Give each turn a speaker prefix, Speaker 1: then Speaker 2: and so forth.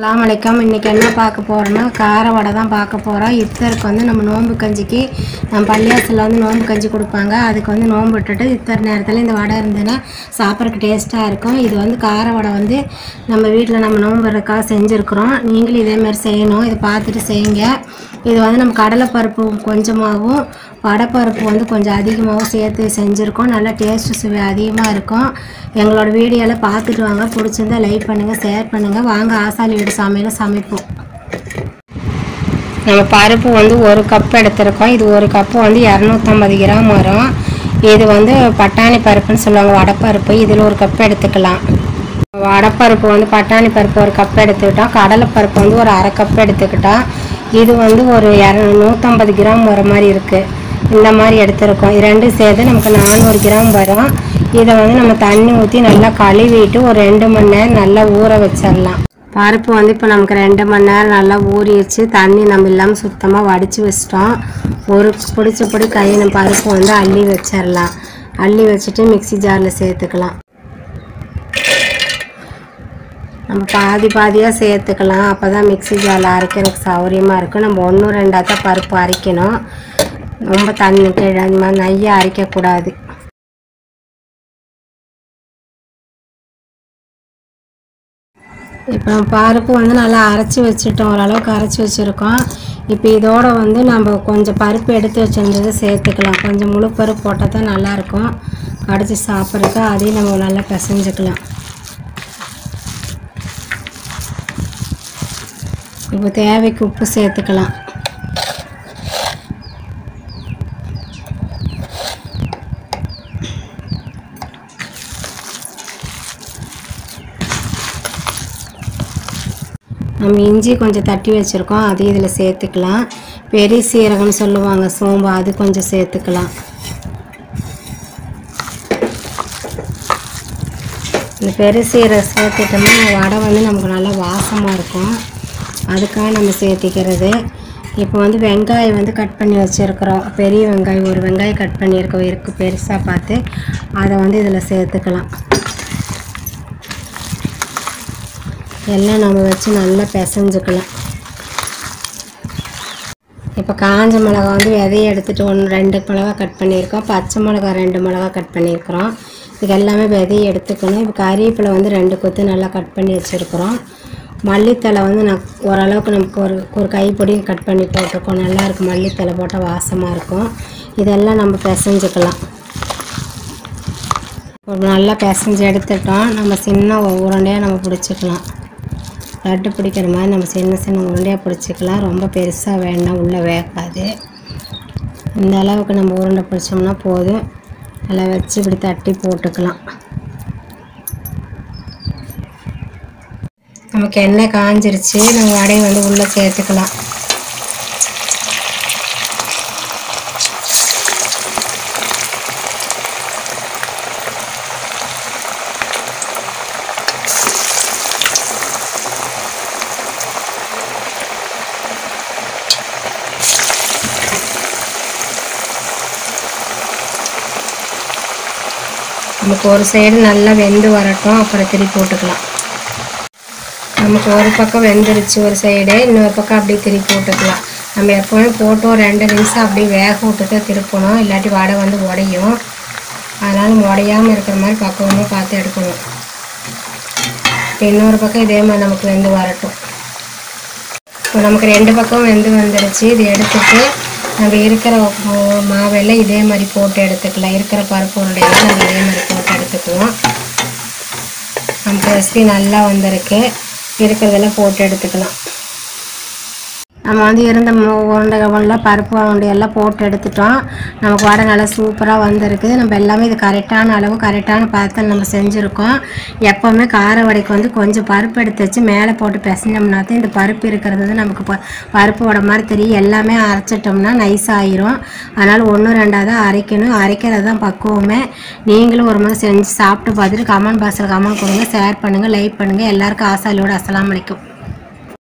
Speaker 1: அஸ்ஸலாமு அலைக்கும் இன்றைக்கி என்ன பார்க்க போகிறோன்னா கார வடை தான் பார்க்க போகிறோம் இத்தருக்கு வந்து நம்ம நோன்பு கஞ்சிக்கு நம்ம பள்ளியாசில் வந்து நோன்பு கஞ்சி கொடுப்பாங்க அதுக்கு வந்து நோன்பு விட்டுட்டு இத்தர் நேரத்தில் இந்த வடை இருந்ததுன்னா சாப்பிட்றதுக்கு டேஸ்ட்டாக இருக்கும் இது வந்து கார வடை வந்து நம்ம வீட்டில் நம்ம நோன்பு இருக்கா செஞ்சுருக்குறோம் நீங்களும் இதே மாதிரி செய்யணும் இதை பார்த்துட்டு செய்யுங்க இது வந்து நம்ம கடலைப்பருப்பு கொஞ்சமாகவும் வடைப்பருப்பு வந்து கொஞ்சம் அதிகமாகவும் சேர்த்து செஞ்சுருக்கோம் நல்லா டேஸ்ட்டு சுவை அதிகமாக இருக்கும் எங்களோட வீடியோவில் பார்த்துட்டு வாங்க பிடிச்சிருந்தா லைக் பண்ணுங்கள் ஷேர் பண்ணுங்கள் வாங்க ஆசாலி வீடு சமையல சமைப்போம் நம்ம பருப்பு வந்து ஒரு கப் எடுத்திருக்கோம் இது ஒரு கப்பு வந்து இரநூத்தம்பது கிராம் வரும் இது வந்து பட்டாணி பருப்புன்னு சொல்லுவாங்க வடைப்பருப்பு இதில் ஒரு கப் எடுத்துக்கலாம் வடைப்பருப்பு வந்து பட்டாணி பருப்பு ஒரு கப் எடுத்துக்கிட்டோம் கடலைப்பருப்பு வந்து ஒரு அரை கப் எடுத்துக்கிட்டோம் இது வந்து ஒரு இர நூற்றம்பது கிராம் வர மாதிரி இருக்குது இந்த மாதிரி எடுத்திருக்கோம் இது ரெண்டும் சேர்த்து நமக்கு நானூறு கிராம் வரும் இதை வந்து நம்ம தண்ணி ஊற்றி நல்லா கழுவிட்டு ஒரு ரெண்டு மணி நேரம் நல்லா ஊற வச்சிடலாம் பருப்பு வந்து இப்போ நமக்கு ரெண்டு மணி நேரம் நல்லா ஊறி வச்சு தண்ணி நம்ம இல்லாமல் சுத்தமாக வடித்து வச்சிட்டோம் ஒரு பிடிச்ச பொடி கை நம்ம பருப்பு வந்து அள்ளி வச்சிடலாம் அள்ளி வச்சுட்டு மிக்ஸி ஜாரில் சேர்த்துக்கலாம் நம்ம பாதி பாதியாக சேர்த்துக்கலாம் அப்போ தான் மிக்ஸி ஜாரில் அரைக்கிறதுக்கு சௌகரியமாக இருக்கும் நம்ம ஒன்று ரெண்டாக தான் பருப்பு அரைக்கணும் ரொம்ப தண்ணி கீழே அந்த மாதிரி நையாக அரைக்கக்கூடாது இப்போ நம்ம பருப்பு வந்து நல்லா அரைச்சி வச்சுட்டோம் ஓரளவுக்கு அரைச்சி வச்சுருக்கோம் இப்போ இதோட வந்து நம்ம கொஞ்சம் பருப்பு எடுத்து வச்சிருந்தது சேர்த்துக்கலாம் கொஞ்சம் முழு பருப்பு போட்டால் தான் நல்லாயிருக்கும் கடிச்சு சாப்பிட்றதுக்கு அதையும் நம்ம நல்லா பிசைஞ்சுக்கலாம் இப்போ தேவைக்கு உப்பு சேர்த்துக்கலாம் நம்ம இஞ்சி கொஞ்சம் தட்டி வச்சுருக்கோம் அதையும் இதில் சேர்த்துக்கலாம் பெரிய சீரகம்னு சொல்லுவாங்க சோம்பு அது கொஞ்சம் சேர்த்துக்கலாம் இந்த பெரிய சீரகம் சேர்த்துட்டோம்னா வடை வந்து நமக்கு நல்லா வாசமாக இருக்கும் அதுக்காக நம்ம சேர்த்திக்கிறது இப்போ வந்து வெங்காயம் வந்து கட் பண்ணி வச்சுருக்குறோம் பெரிய வெங்காயம் ஒரு வெங்காயம் கட் பண்ணியிருக்கோம் இருக்கு பெருசாக பார்த்து அதை வந்து இதில் சேர்த்துக்கலாம் எல்லாம் நம்ம வச்சு நல்லா பிசைஞ்சுக்கலாம் இப்போ காஞ்ச மிளகா வந்து விதையை எடுத்துகிட்டு ஒன்று ரெண்டு மிளகா கட் பண்ணியிருக்கோம் பச்சை மிளகா ரெண்டு மிளகா கட் பண்ணியிருக்கிறோம் இதுக்கு எல்லாமே விதையை எடுத்துக்கணும் இப்போ கறிவேப்பிலை வந்து ரெண்டு கொத்து நல்லா கட் பண்ணி வச்சுருக்குறோம் மல்லித்தலை வந்து நான் ஓரளவுக்கு நமக்கு ஒரு ஒரு கைப்பொடி கட் பண்ணி போட்டிருக்கோம் நல்லாயிருக்கும் மல்லித்தலை போட்டால் வாசமாக இருக்கும் இதெல்லாம் நம்ம பிசைஞ்சுக்கலாம் ஒரு நல்லா பிசைஞ்சு எடுத்துட்டோம் நம்ம சின்ன உருண்டையாக நம்ம பிடிச்சிக்கலாம் லட்டு பிடிக்கிற மாதிரி நம்ம சின்ன சின்ன உருண்டையாக பிடிச்சிக்கலாம் ரொம்ப பெருசாக வேண்டாம் உள்ளே வேகாது இந்த அளவுக்கு நம்ம உருண்டை பிடிச்சோம்னா போதும் நல்லா வச்சு இப்படி தட்டி போட்டுக்கலாம் நமக்கு எண்ணெய் காஞ்சிருச்சு நம்ம வடையை வந்து உள்ளே சேர்த்துக்கலாம் நமக்கு ஒரு சைடு நல்லா வெந்து வரட்டும் அப்புறம் திருப்பி போட்டுக்கலாம் நமக்கு ஒரு பக்கம் வெந்துருச்சு ஒரு சைடு இன்னொரு பக்கம் அப்படியே திருப்பி போட்டுக்கலாம் நம்ம எப்போவுமே போட்டு ஒரு ரெண்டு நிமிஷம் அப்படியே வேக விட்டுட்டு திருப்பணும் இல்லாட்டி வடை வந்து உடையும் அதனால் உடையாமல் இருக்கிற மாதிரி பக்குவமாக பார்த்து எடுக்கணும் இப்போ இன்னொரு பக்கம் இதே மாதிரி நமக்கு வெந்து வரட்டும் இப்போ நமக்கு ரெண்டு பக்கம் வெந்து வந்துருச்சு இது எடுத்துட்டு நம்ம இருக்கிற மா- மாவெல்லாம் இதே மாதிரி போட்டு எடுத்துக்கலாம் இருக்கிற பருப்பு உருண்டையெல்லாம் நம்ம இதே மாதிரி போட்டு எடுத்துக்குவோம் நமக்கு ரெசிபி நல்லா வந்திருக்கு இருக்கிறதெல்லாம் போட்டு எடுத்துக்கலாம் நம்ம வந்து இருந்த மு- உருண்டைகள்லாம் பருப்பு உருண்டையெல்லாம் போட்டு எடுத்துட்டோம் நமக்கு வடை நல்லா சூப்பராக வந்திருக்கு நம்ம எல்லாமே இது கரெக்டான அளவு கரெக்டான பதத்தில் நம்ம செஞ்சுருக்கோம் எப்போவுமே கார வடைக்கு வந்து கொஞ்சம் பருப்பு எடுத்து வச்சு மேலே போட்டு பிசைஞ்சோம்னா தான் இந்த பருப்பு இருக்கிறது வந்து நமக்கு ப- பருப்பு வடை மாதிரி தெரியும் எல்லாமே அரைச்சிட்டோம்னா நைஸ் ஆயிரும் அதனால் ஒன்று ரெண்டாவது தான் அரைக்கணும் அரைக்கிறது தான் பக்குவமே நீங்களும் ஒரு முறை செஞ்சு சாப்பிட்டு பார்த்துட்டு கமெண்ட் பாக்ஸில் கமெண்ட் கொடுங்க ஷேர் பண்ணுங்கள் லைக் பண்ணுங்கள் எல்லாருக்கும் ஆசாலியோட அஸ்ஸலாமு அலைக்கும்